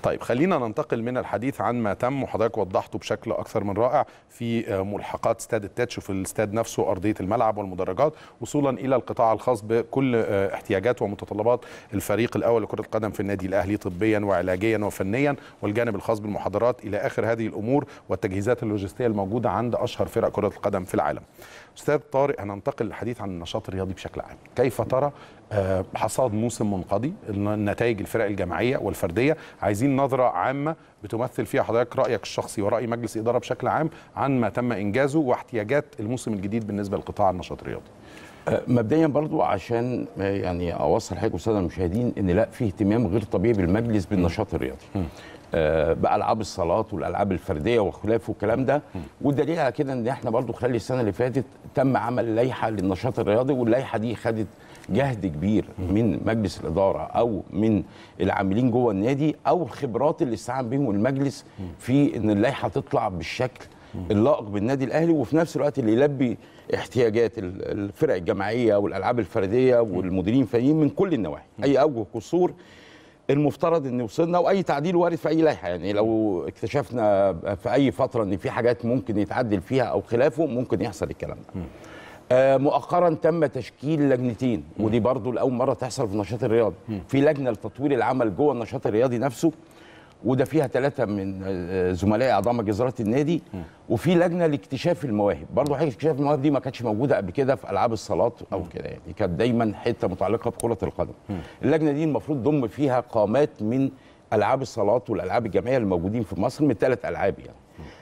طيب خلينا ننتقل من الحديث عن ما تم وحضرتك وضحته بشكل اكثر من رائع في ملحقات استاد التاتش وفي الاستاد نفسه ارضيه الملعب والمدرجات وصولا الى القطاع الخاص بكل احتياجات ومتطلبات الفريق الاول لكره القدم في النادي الاهلي طبيا وعلاجيا وفنيا والجانب الخاص بالمحاضرات الى اخر هذه الامور والتجهيزات اللوجستيه الموجوده عند اشهر فرق كره القدم في العالم. استاذ طارق هننتقل للحديث عن النشاط الرياضي بشكل عام كيف ترى حصاد موسم منقضي النتائج الفرق الجماعيه والفرديه عايزين نظره عامه بتمثل فيها حضرتك رايك الشخصي وراي مجلس الاداره بشكل عام عن ما تم انجازه واحتياجات الموسم الجديد بالنسبه لقطاع النشاط الرياضي مبدئيا برضو عشان يعني اوصل حضرتك والساده المشاهدين ان لا في اهتمام غير طبيعي بالمجلس بالنشاط الرياضي آه بالعاب الصالات والالعاب الفرديه وخلافه والكلام ده والدليل على كده ان احنا برضو خلال السنه اللي فاتت تم عمل لائحه للنشاط الرياضي واللائحه دي خدت جهد كبير من مجلس الاداره او من العاملين جوه النادي او الخبرات اللي استعان بهم المجلس في ان اللائحه تطلع بالشكل اللائق بالنادي الاهلي وفي نفس الوقت اللي يلبي احتياجات الفرق الجماعيه والالعاب الفرديه والمديرين الفنيين من كل النواحي اي اوجه قصور المفترض ان وصلنا واي تعديل وارد في اي لائحه يعني لو اكتشفنا في اي فتره ان في حاجات ممكن يتعدل فيها او خلافه ممكن يحصل الكلام ده آه مؤخرا تم تشكيل لجنتين ودي برضو لاول مره تحصل في النشاط الرياضي في لجنه لتطوير العمل جوه النشاط الرياضي نفسه وده فيها ثلاثه من زملاء اعضاء مجلس النادي وفي لجنه لاكتشاف المواهب برضه حاجه اكتشاف المواهب دي ما كانتش موجوده قبل كده في العاب الصالات او كده يعني كانت دايما حته متعلقه بكره القدم اللجنه دي المفروض ضم فيها قامات من العاب الصالات والالعاب الجماعيه الموجودين في مصر من ثلاث العاب يعني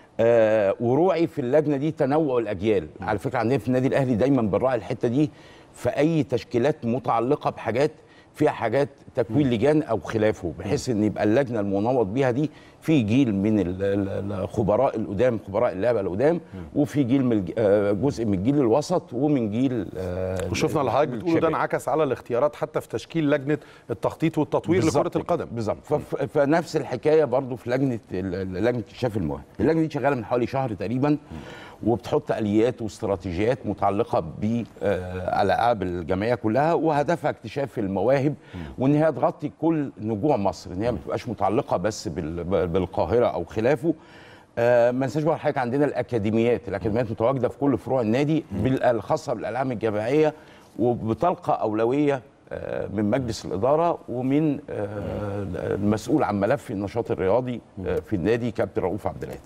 آه وروعي في اللجنه دي تنوع الاجيال على فكره عندنا في النادي الاهلي دايما بنراعي الحته دي في اي تشكيلات متعلقه بحاجات فيها حاجات تكوين لجان او خلافه بحيث ان يبقى اللجنه المنوط بيها دي في جيل من الخبراء القدام خبراء اللعبه القدام وفي جيل من جزء من الجيل الوسط ومن جيل وشفنا اللي حضرتك بتقوله ده انعكس على الاختيارات حتى في تشكيل لجنه التخطيط والتطوير لكره القدم بالظبط فنفس الحكايه برضو في لجنه لجنه اكتشاف المواهب اللجنه دي شغاله من حوالي شهر تقريبا وبتحط اليات واستراتيجيات متعلقه بالالعاب الجماعيه كلها وهدفها اكتشاف المواهب وان هي تغطي كل نجوع مصر ان هي ما تبقاش متعلقه بس بالقاهره او خلافه آه ما ننساش بقى حضرتك عندنا الاكاديميات الاكاديميات متواجده في كل فروع النادي الخاصه بالالعاب الجماعيه وبتلقى اولويه آه من مجلس الاداره ومن آه المسؤول عن ملف النشاط الرياضي في النادي كابتن رؤوف عبد القادر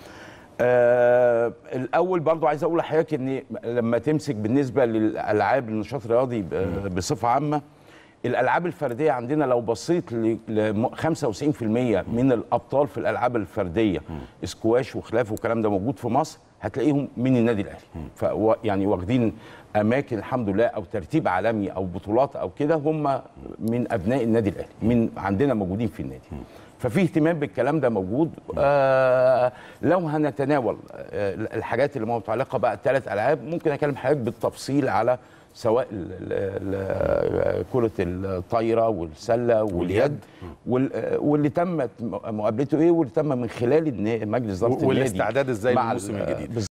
آه الاول برضو عايز اقول لحضرتك ان لما تمسك بالنسبه للالعاب النشاط الرياضي بصفه عامه الالعاب الفرديه عندنا لو بصيت ل 95% من الابطال في الالعاب الفرديه اسكواش وخلافه والكلام ده موجود في مصر هتلاقيهم من النادي الاهلي ف يعني واخدين اماكن الحمد لله او ترتيب عالمي او بطولات او كده هم من ابناء النادي الاهلي من عندنا موجودين في النادي ففي اهتمام بالكلام ده موجود آه لو هنتناول آه الحاجات اللي متعلقه بقى الثلاث العاب ممكن اكلم حضرتك بالتفصيل على سواء كرة الطايرة والسلة واليد واللي تمت مقابلته ايه واللي تم من خلال مجلس إدارة النادي والاستعداد ازاي للموسم الجديد